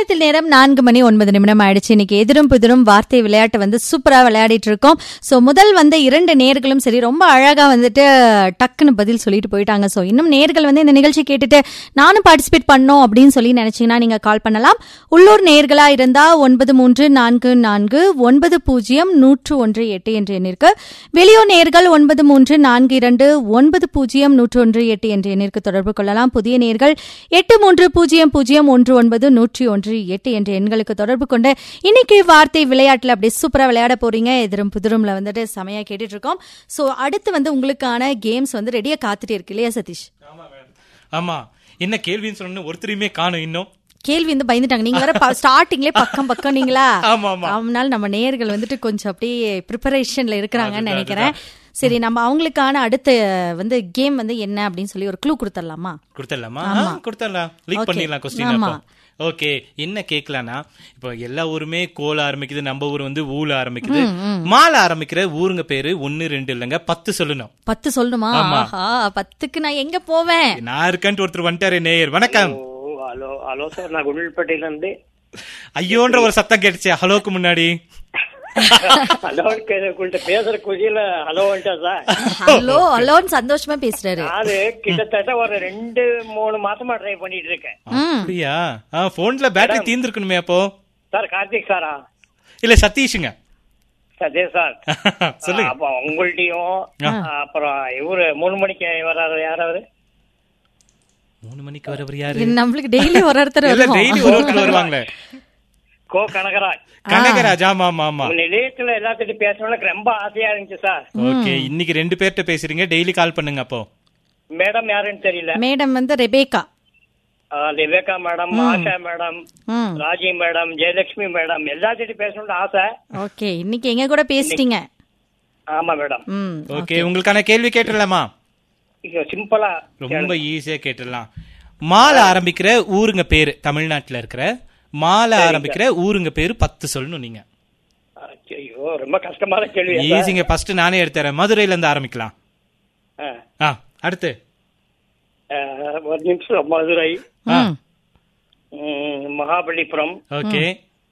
நிலையத்தில் நேரம் நான்கு மணி ஒன்பது நிமிடம் ஆயிடுச்சு இன்னைக்கு எதிரும் புதிரும் வார்த்தை விளையாட்டு வந்து சூப்பரா விளையாடிட்டு இருக்கோம் சோ முதல் வந்த இரண்டு நேர்களும் சரி ரொம்ப அழகா வந்துட்டு டக்குன்னு பதில் சொல்லிட்டு போயிட்டாங்க சோ இன்னும் நேர்கள் வந்து இந்த நிகழ்ச்சி கேட்டுட்டு நானும் பார்ட்டிசிபேட் பண்ணோம் அப்படின்னு சொல்லி நினைச்சீங்கன்னா நீங்க கால் பண்ணலாம் உள்ளூர் நேர்களா இருந்தா ஒன்பது மூன்று நான்கு நான்கு ஒன்பது பூஜ்ஜியம் நூற்று ஒன்று எட்டு என்ற எண்ணிற்கு வெளியூர் நேர்கள் ஒன்பது மூன்று நான்கு இரண்டு ஒன்பது பூஜ்ஜியம் நூற்று ஒன்று எட்டு என்ற எண்ணிற்கு தொடர்பு கொள்ளலாம் புதிய நேர்கள் எட்டு மூன்று பூஜ்ஜியம் பூஜ்ஜியம் ஒன்று ஒன்பது நூற்றி ஒன்று எட்டு என்ற எண்களுக்கு தொடர்பு கொண்டு இன்னைக்கு வார்த்தை விளையாட்டுல அப்படியே சூப்பரா விளையாட போறீங்க எதிரும் புதிரும்ல வந்துட்டு செமையா கேட்டுட்டு இருக்கோம் சோ அடுத்து வந்து உங்களுக்கான கேம்ஸ் வந்து ரெடியா காத்துட்டு இருக்கு இல்லையா சதீஷ் ஆமா மேடம் ஆமா என்ன கேள்வின்னு சொன்னு ஒருத்தரையுமே காணும் இன்னும் கேள்வி வந்து பயந்துட்டாங்க நீங்க வேற ஸ்டார்டிங்லேயே பக்கம் பக்கம் நீங்களா ஆமா, ஆமா. அதனால நம்ம நேயர்கள் வந்துட்டு கொஞ்சம் அப்படியே ப்ரிப்பரேஷன்ல இருக்கிறாங்கன்னு நினைக்கிறேன் சரி நம்ம அவங்களுக்கான அடுத்த வந்து கேம் வந்து என்ன அப்படின்னு சொல்லி ஒரு க்ளூ கொடுத்துடலாமா கொடுத்துடலாமா கொடுத்துடலாம் லீக் Okay. பண்ணிடலாம் கொஸ்டின் ஆமா. அப்போ ஓகே என்ன கேட்கலாம்னா இப்போ எல்லா ஊருமே கோல ஆரம்பிக்குது நம்ம ஊர் வந்து ஊல ஆரம்பிக்குது மால ஆரம்பிக்கிற ஊருங்க பேரு ஒன்னு ரெண்டு இல்லைங்க பத்து சொல்லணும் பத்து சொல்லணுமா ஆமா. ஆஹா பத்துக்கு நான் எங்க போவேன் நான் இருக்கேன்ட்டு ஒருத்தர் வந்துட்டாரு நேயர் வணக்கம் ஓ ஹலோ ஹலோ சார் நான் குண்டில்பேட்டையில இருந்து ஐயோன்ற ஒரு சத்தம் கேட்டுச்சு ஹலோக்கு முன்னாடி ஹலோ உங்கள்கிட்ட பேசுற குதியில ஹலோன்ட்டா சார் ஹலோ ஹலோன்னு சந்தோஷமா பேசுறாரு அது கிட்டத்தட்ட ஒரு ரெண்டு மூணு மாசமா ட்ரை பண்ணிட்டு இருக்கேன் ம் அப்படியா போன்ல பேட்டரி தீர்ந்துருக்கணுமே அப்போ சார் கார்த்திக் சாரா இல்ல சதீஷுங்க அதே சார் சொல்லுங்க அப்ப உங்கள்ட்டையும் அப்புறம் இவரு மூணு மணிக்கு வர்றாரு யாராவது மூணு மணிக்கு வரவர் யாரு நம்மளுக்கு டெய்லி ஒரு ஒருத்தர் இல்ல வருவோம். டெய்லி ஒரு ஒருத்தர் வருவாங்களே கோ கனகராஜ் கனகராஜ் ஆமா ஆமா ஆமா உங்க நிலையத்துல எல்லாத்திட்டும் பேசணும்னு எனக்கு ரொம்ப ஆசையா இருந்துச்சு சார் ஓகே இன்னைக்கு ரெண்டு பேர்ட்ட பேசுறீங்க டெய்லி கால் பண்ணுங்க அப்போ மேடம் யாருன்னு தெரியல மேடம் வந்து ரெபேக்கா ஆ, விவேகா மேடம் ஆஷா மேடம் ம் ராஜி மேடம் ஜெயலட்சுமி மேடம் எல்லாத்திட்டும் பேசணும்னு ஆசை ஓகே இன்னைக்கு எங்க கூட பேசிட்டீங்க ஆமா மேடம் ம் ஓகே உங்களுக்கான கேள்வி கேட்டுடலாமா இது சிம்பிளா ரொம்ப ஈஸியா கேட்டுடலாம் மால ஆரம்பிக்கிற ஊருங்க பேரு தமிழ்நாட்டுல இருக்கிற மால ஆரம்பிக்கிற ஊருங்க பேரு பத்து சொல்லணும் நீங்க ஐயோ ரொம்ப கஷ்டமான கேள்வி ஈஸிங்க ஃபர்ஸ்ட் நானே எடுத்துறேன் மதுரையில இருந்து ஆரம்பிக்கலாம் ஆ. ஆ அடுத்து ஆ, ஒரு நிமிஷம் மதுரை ம் ம், மகாபலிபுரம் ஓகே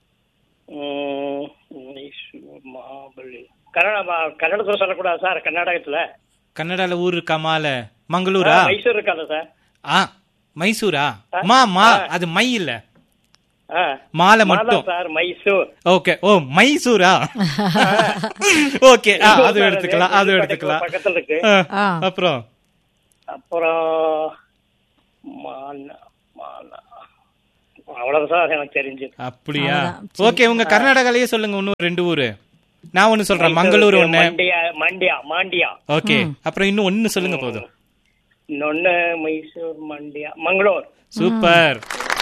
ம், மைசூர், மகாபலி கன்னடா கன்னடத்துல சொல்லக்கூடாது சார் கர்நாடகத்துல கன்னடால ஊர் இருக்கா மால மங்களூரா மைசூர் இருக்காது சார் ஆ மைசூரா மா மா அது மை இல்ல ஆ. மாலை மாலா மட்டும் சார் மைசூர் ஓகே ஓ மைசூரா ஓகே ஆ, அது எடுத்துக்கலாம் அது எடுத்துக்கலாம் பக்கத்துல இருக்கு ஆ, ஆ. அப்புறம் அப்புறம் மானா மானா அவ்வளவு சார் எனக்கு தெரிஞ்சது அப்படியா ஓகே உங்க கர்நாடகாலயே சொல்லுங்க இன்னும் ரெண்டு ஊரு நான் ஒண்ணு சொல்றேன் மங்களூர் ஒண்ணு மண்டியா மண்டியா மாண்டியா ஓகே அப்புறம் இன்னும் ஒண்ணு சொல்லுங்க போதும் இன்னொன்னு மைசூர் மண்டியா மங்களூர் சூப்பர்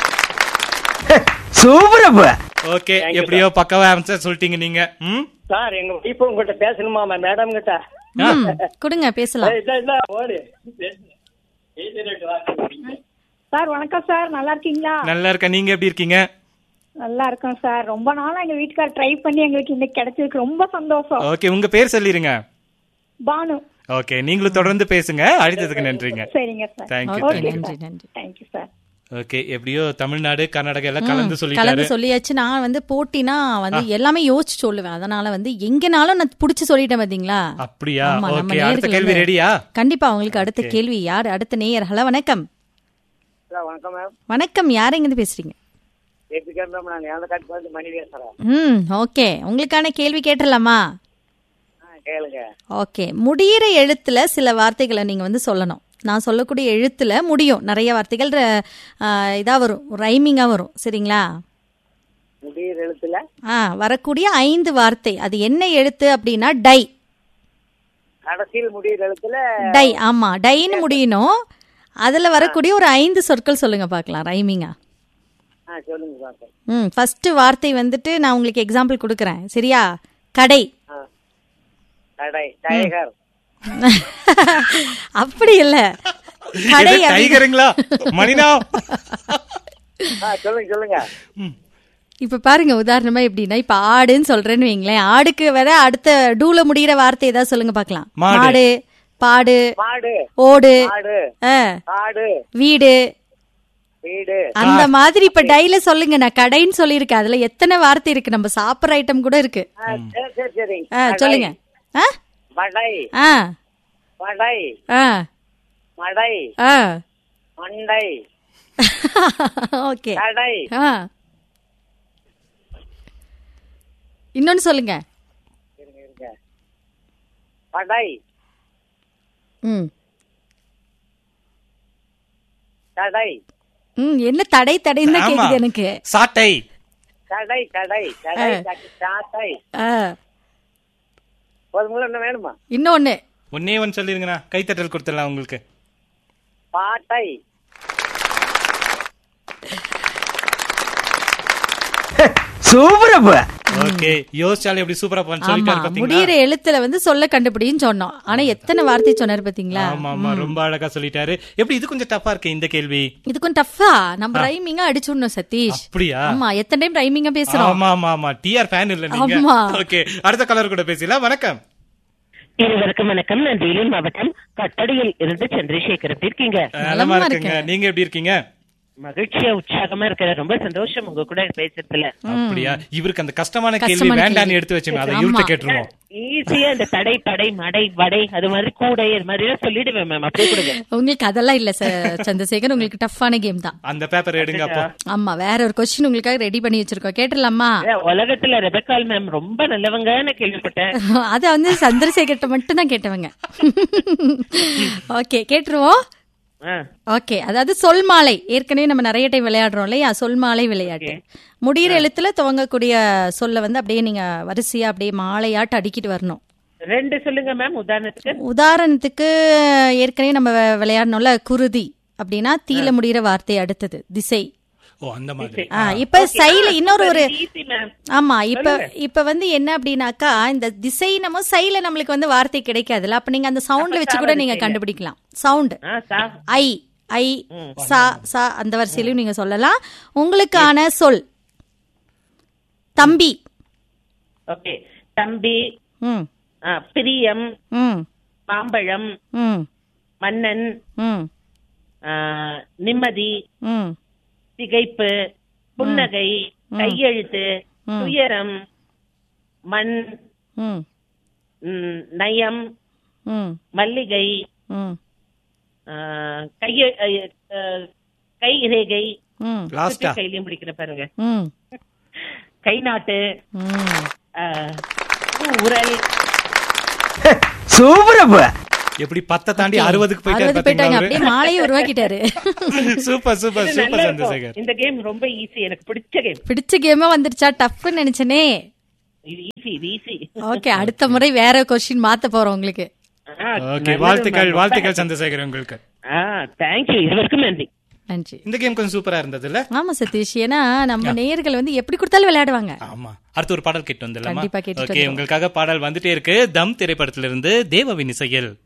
சூப்பரப்ப ஓகே எப்படியோ பக்கவா ஆன்சர் சொல்லிட்டீங்க நீங்க ம் சார் எங்க வைஃப் உங்ககிட்ட பேசணுமா மேடம் கிட்ட ம் கொடுங்க பேசலாம் ஏய், இல்ல இல்ல ஓடு பேசுறேன் வா. சார் வணக்கம் சார் நல்லா இருக்கீங்களா நல்லா இருக்க நீங்க எப்படி இருக்கீங்க நல்லா இருக்கோம் சார் ரொம்ப நாளா எங்க வீட்டுக்கார் ட்ரை பண்ணி எங்களுக்கு இன்னைக்கு கிடைச்சதுக்கு ரொம்ப சந்தோஷம் ஓகே உங்க பேர் சொல்லிருங்க பானு ஓகே நீங்களும் தொடர்ந்து பேசுங்க அழைத்ததுக்கு நன்றிங்க சரிங்க சார் தேங்க்யூ ஓகே தேங்க்யூ நன்றி நன்றி தேங்க்யூ சார் ஓகே எப்படியோ தமிழ்நாடு கர்நாடகா எல்லாம் கலந்து கலந்து சொல்லிட்டாரு சொல்லியாச்சு நான் வந்து போட்டினா வந்து எல்லாமே யோசிச்சு சொல்லுவேன் அதனால வந்து எங்கனாலும் நான் புடிச்சு சொல்லிட்டேன் பாத்தீங்களா அப்படியா ஆமா, நம்ம ஓகே அடுத்த நேயர்கள் கேள்வி வந்து- ரெடியா கண்டிப்பா உங்களுக்கு அடுத்த கேள்வி யார் அடுத்த நேயர் ஹலோ வணக்கம் வணக்கம் மேம் வணக்கம் யார் எங்கிருந்து பேசுறீங்க எப்படி மேம் நான் ஏழை காட்டு வந்து மணி பேசுறேன் ம் ஓகே உங்களுக்கான கேள்வி கேட்டுடலாமா கேளுங்க ஓகே முடியிற எழுத்துல சில வார்த்தைகளை நீங்க வந்து சொல்லணும் நான் சொல்லக்கூடிய எழுத்துல முடியும் நிறைய வார்த்தைகள் ர- ஆ, இதா வரும் ரைமிங்கா வரும் சரிங்களா முடியிற எழுத்துல ஆ வரக்கூடிய ஐந்து வார்த்தை அது என்ன எழுத்து அப்படின்னா டை கடைசியில் முடியிற எழுத்துல டை ஆமா டைன்னு முடியணும் அதுல வரக்கூடிய ஒரு ஐந்து சொற்கள் சொல்லுங்க பார்க்கலாம் ரைமிங்கா ஆ சொல்லுங்க சார் ம் ஃபர்ஸ்ட் வார்த்தை வந்துட்டு நான் உங்களுக்கு எக்ஸாம்பிள் கொடுக்குறேன் சரியா கடை கடை டைகர் அப்படி இல்ல கடை இது அப்படி- டைகருங்களா மணினா ஆ சொல்லுங்க சொல்லுங்க இப்ப பாருங்க உதாரணமா எப்படின்னா இப்ப ஆடுன்னு சொல்றேன்னு வைங்களேன் ஆடுக்கு வேற அடுத்த டூல முடியிற வார்த்தை ஏதாவது சொல்லுங்க பார்க்கலாம் மாடு. மாடு பாடு மாடு ஓடு மாடு ஆ, ஆடு வீடு வீடு அந்த மாதிரி இப்ப டைல சொல்லுங்க நான் கடைன்னு சொல்லியிருக்கேன் அதுல எத்தனை வார்த்தை இருக்கு நம்ம சாப்பிடுற ஐட்டம் கூட இருக்கு ஆ, சரி சரி சரி ஆ, சொல்லுங்க ஆ மடை ஆ மடை ஆ மடை ஆ மண்டை ஓகே கடை ஆ இன்னொன்னு சொல்லுங்க இருங்க இருங்க படை ம் கடை ம் என்ன தடை தடைன்னு தான் ஆமா. கேக்குது எனக்கு சாட்டை கடை கடை கடை ஆ. கடை, சாட்டை ஆ ஒரு முறை என்ன வேணுமா இன்னொன்னு ஒன்னே ஒன்னு சொல்லிருங்கண்ணா கைத்தட்டல் கொடுத்துடலாம் உங்களுக்கு பாட்டை சூப்பரப்பா ஓகே யோசிச்சாலே எப்படி சூப்பரா பண்ண ஆமா சொல்லிட்டாரு பாத்தீங்களா முடியிற எழுத்துல வந்து சொல்ல கண்டுபிடின்னு சொன்னோம் ஆனா எத்தனை வார்த்தை சொன்னாரு பாத்தீங்களா ஆமா ஆமா ரொம்ப அழகா சொல்லிட்டாரு எப்படி இது கொஞ்சம் டஃபா இருக்கு இந்த கேள்வி இது கொஞ்சம் டஃபா நம்ம ரைமிங்கா அடிச்சுடணும் சதீஷ் அப்படியா ஆமா எத்தனை டைம் ரைமிங்கா பேசுறோம் ஆமா ஆமா ஆமா டிஆர் ஃபேன் இல்ல நீங்க ஆமா. ஓகே அடுத்த கலர் கூட பேசலாம் வணக்கம் இருவருக்கும் வணக்கம் நான் வேலூர் மாவட்டம் கட்டடியில் இருந்து சந்திரசேகர் எப்படி இருக்கீங்க நலமா நலமா இருக்குங்க நீங்க எப்படி இருக்கீங்க மகிழ்ச்சியா உற்சாகமா இருக்கிற ரொம்ப சந்தோஷம் உங்க கூட பேசுறதுல அப்படியா இவருக்கு அந்த கஷ்டமான கேள்வி கஷ்டமான வேண்டான்னு கேள்வி. எடுத்து வச்சுங்க அதை ஆமா. இவர்கிட்ட கேட்டுருவோம் ஈஸியா இந்த தடை படை மடை வடை அது மாதிரி கூடை அது மாதிரி எல்லாம் சொல்லிடுவேன் மேம் அப்படியே கொடுங்க உங்களுக்கு அதெல்லாம் இல்ல சார் சந்திரசேகர் உங்களுக்கு டஃப்பான கேம் தான் அந்த பேப்பர் எடுங்க அப்போ ஆமா வேற ஒரு கொஸ்டின் உங்களுக்காக ரெடி பண்ணி வச்சிருக்கோம் கேட்டுடலாமா ஏ, உலகத்துல ரெபக்கால் மேம் ரொம்ப நல்லவங்கன்னு கேள்விப்பட்டேன் அத வந்து சந்திரசேகர்ட்ட மட்டும் தான் கேட்டவங்க ஓகே கேட்டுருவோம் ஆ, ஓகே அதாவது சொல் மாலை ஏற்கனவே நம்ம நிறைய டைம் விளையாடுறோம் இல்லையா சொல் மாலை விளையாட்டு முடியிற எழுத்துல துவங்கக்கூடிய சொல்ல வந்து அப்படியே நீங்க வரிசையா அப்படியே மாலையாட்டு அடிக்கிட்டு வரணும் ரெண்டு சொல்லுங்க மேம் உதாரணத்துக்கு உதாரணத்துக்கு ஏற்கனவே நம்ம வி- விளையாடணும்ல குருதி அப்படின்னா தீல முடியிற வார்த்தை அடுத்தது திசை ஓ அந்த மாதிரி ஆ, இப்ப சைல இன்னொரு ஒரு ஈஸி மேம் ஆமா இப்ப இப்ப வந்து என்ன அப்படின்னாக்கா இந்த திசை நம்ம சைல நம்மளுக்கு வந்து வார்த்தை கிடைக்காதுல்ல அப்ப நீங்க அந்த சவுண்ட்ல வச்சு கூட நீங்க கண்டுபிடிக்கலாம் சவுண்ட் ஆ சா ஐ ஐ சா சா அந்த வரிசையிலும் நீங்க சொல்லலாம் உங்களுக்கான சொல் தம்பி ஓகே தம்பி ம் ஆ, பிரியம் ம் மாம்பழம் ம் மன்னன் ம் ஆ, நிம்மதி ம் திகைப்பு புன்னகை கையெழுத்து துயரம் மண் ம் ம், நயம் ம் மல்லிகை ம் ஆ, கைய ஐ, ஆ, கை ரேகை ம் லாஸ்டா கையிலயும் பிடிக்கிற பாருங்க ம் கை நாட்டு ம் ஆ, உரல் சூப்பரப்பா எப்படி பத்தை தாண்டி அறுபதுக்கு போயிட்டாரு அறுபது போயிட்டாங்க பாத்தீங்களா அப்படியே மாலையை உருவாக்கிட்டாரு சூப்பர் சூப்பர் இது சூப்பர் நல்லா சந்திரசேகர் இருக்கும். இந்த கேம் ரொம்ப ஈஸி எனக்கு பிடிச்ச கேம் பிடிச்ச கேமா வந்துருச்சா டஃப்னு நினைச்சனே இது ஈஸி இது ஈஸி ஓகே அடுத்த முறை வேற கொஸ்டின் மாத்த போறோம் உங்களுக்கு ஓகே வாழ்த்துக்கள் வாழ்த்துக்கள் சந்திரசேகர் உங்களுக்கு ஆ தேங்க்யூ இது வரைக்கும் நன்றி நன்றி இந்த கேம் கொஞ்சம் சூப்பரா இருந்தது இல்ல ஆமா சதீஷ் ஏன்னா நம்ம நேயர்கள் வந்து எப்படி கொடுத்தாலும் விளையாடுவாங்க ஆமா அடுத்து ஒரு பாடல் கேட்டு வந்துடலாமா கண்டிப்பா கேட்டுட்டு ஓகே உங்களுக்காக பாடல் வந்துட்டே இருக்கு தம் திரைப்படத்திலிருந்து தேவவின் இசையில்